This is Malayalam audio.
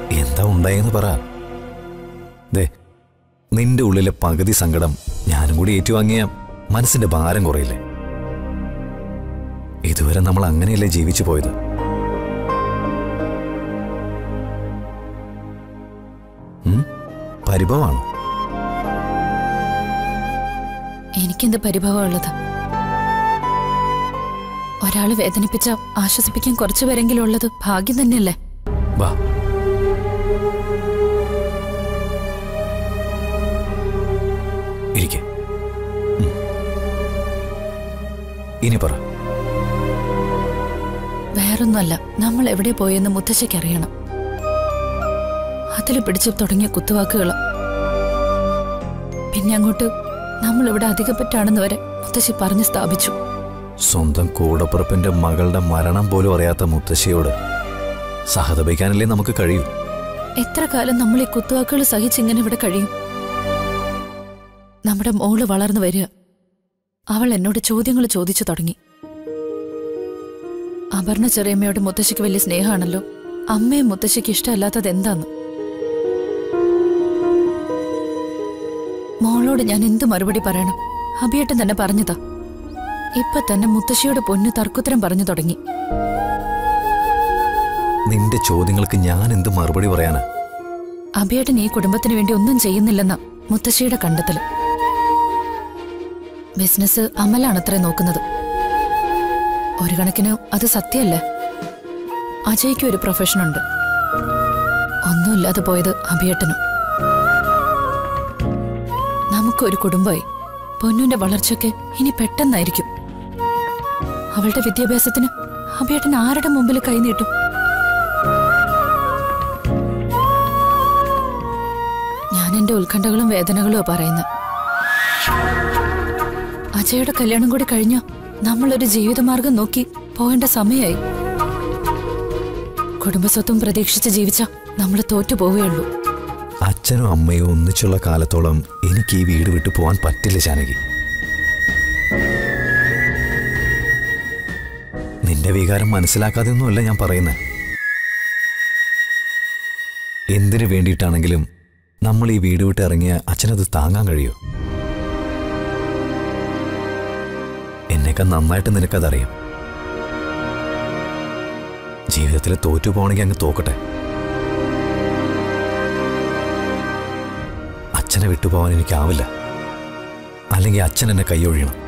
എന്താ ഉണ്ടായെന്ന് പറ ദേ നിന്റെ ഉള്ളിലെ പകുതി സങ്കടം ഞാനും കൂടി ഏറ്റുവാങ്ങിയ മനസ്സിന്റെ ഭാരം കുറയില്ലേ ഇതുവരെ നമ്മൾ അങ്ങനെയല്ലേ ജീവിച്ചു പോയത് ഉം? പരിഭവമാണോ എനിക്കെന്ത് പരിഭവമുള്ളത് ഒരാള് വേദനിപ്പിച്ച ആശ്വസിപ്പിക്കാൻ കുറച്ചുപേരെങ്കിലും ഉള്ളത് ഭാഗ്യം തന്നെയല്ലേ വാ ഇരിക്കെ ഇനി പറ വേറൊന്നുമല്ല നമ്മൾ എവിടെ പോയെന്ന് മുത്തശ്ശിക്ക് അറിയണം അതിൽ പിടിച്ചു തുടങ്ങിയ കുത്തുവാക്കുകൾ പിന്നെ അങ്ങോട്ട് നമ്മൾ ഇവിടെ അധികപ്പറ്റാണെന്ന് വരെ മുത്തശ്ശി പറഞ്ഞു സ്ഥാപിച്ചു സ്വന്തം കൂടപ്പുറപ്പിന്റെ മകളുടെ മരണം പോലും അറിയാത്ത മുത്തശ്ശിയോട് സഹതപിക്കാനല്ലേ നമുക്ക് കഴിയൂ എത്ര കാലം നമ്മൾ ഈ കുത്തുവാക്കുകൾ സഹിച്ചിങ്ങനെ ഇവിടെ കഴിയും നമ്മുടെ മോള് വളർന്നു വരിക അവൾ എന്നോട് ചോദ്യങ്ങൾ ചോദിച്ചു തുടങ്ങി അപർണ ചെറിയമ്മയോട് മുത്തശ്ശിക്ക് വലിയ സ്നേഹമാണല്ലോ അമ്മയും മുത്തശ്ശിക്ക് ഇഷ്ടമല്ലാത്തത് എന്താന്ന് മോളോട് ഞാൻ എന്ത് മറുപടി പറയണം അഭിയേട്ടൻ തന്നെ പറഞ്ഞതാ ഇപ്പൊ തന്നെ മുത്തശ്ശിയോട് പൊന്നു തർക്കുത്തരം പറഞ്ഞു തുടങ്ങി നിന്റെ ചോദ്യങ്ങൾക്ക് ഞാൻ എന്ത് മറുപടി പറയാനാ അഭിയേട്ടൻ ഈ കുടുംബത്തിന് വേണ്ടി ഒന്നും ചെയ്യുന്നില്ലെന്ന മുത്തശ്ശിയുടെ കണ്ടെത്തല് ബിസിനസ് അമലാണത്രേ നോക്കുന്നത് ഒരു കണക്കിന് അത് സത്യമല്ലേ അജയ്ക്ക് ഒരു പ്രൊഫഷനുണ്ട് ഒന്നുമില്ലാതെ പോയത് അഭിയേട്ടനും നമുക്കൊരു കുടുംബമായി പൊന്നുവിന്റെ വളർച്ചയൊക്കെ ഇനി പെട്ടെന്നായിരിക്കും അവളുടെ വിദ്യാഭ്യാസത്തിന് അഭിയേട്ടൻ ആരുടെ മുമ്പിൽ കൈനീട്ടും ഞാൻ എന്റെ ഉത്കണ്ഠകളും വേദനകളും പറയുന്നത് അജയുടെ കല്യാണം കൂടി കഴിഞ്ഞോ നമ്മളൊരു ജീവിതമാർഗം നോക്കി പോകേണ്ട സമയമായി കുടുംബസ്വത്തും പ്രതീക്ഷിച്ച് ജീവിച്ച നമ്മൾ തോറ്റു പോവുകയുള്ളൂ അച്ഛനും അമ്മയും ഒന്നിച്ചുള്ള കാലത്തോളം എനിക്ക് ഈ വീട് വിട്ടു പോകാൻ പറ്റില്ല ജാനകി നിന്റെ വികാരം മനസ്സിലാക്കാതെയൊന്നുമല്ല ഞാൻ പറയുന്നത് എന്തിനു വേണ്ടിയിട്ടാണെങ്കിലും നമ്മൾ ഈ വീട് വിട്ട് ഇറങ്ങിയ അച്ഛനത് താങ്ങാൻ കഴിയോ എന്നേക്കാൾ നന്നായിട്ട് നിനക്കതറിയാം ജീവിതത്തിൽ തോറ്റു പോകണമെങ്കിൽ അങ്ങ് തോക്കട്ടെ അച്ഛനെ വിട്ടുപോകാൻ എനിക്കാവില്ല അല്ലെങ്കിൽ അച്ഛൻ എന്നെ കൈയൊഴിയണം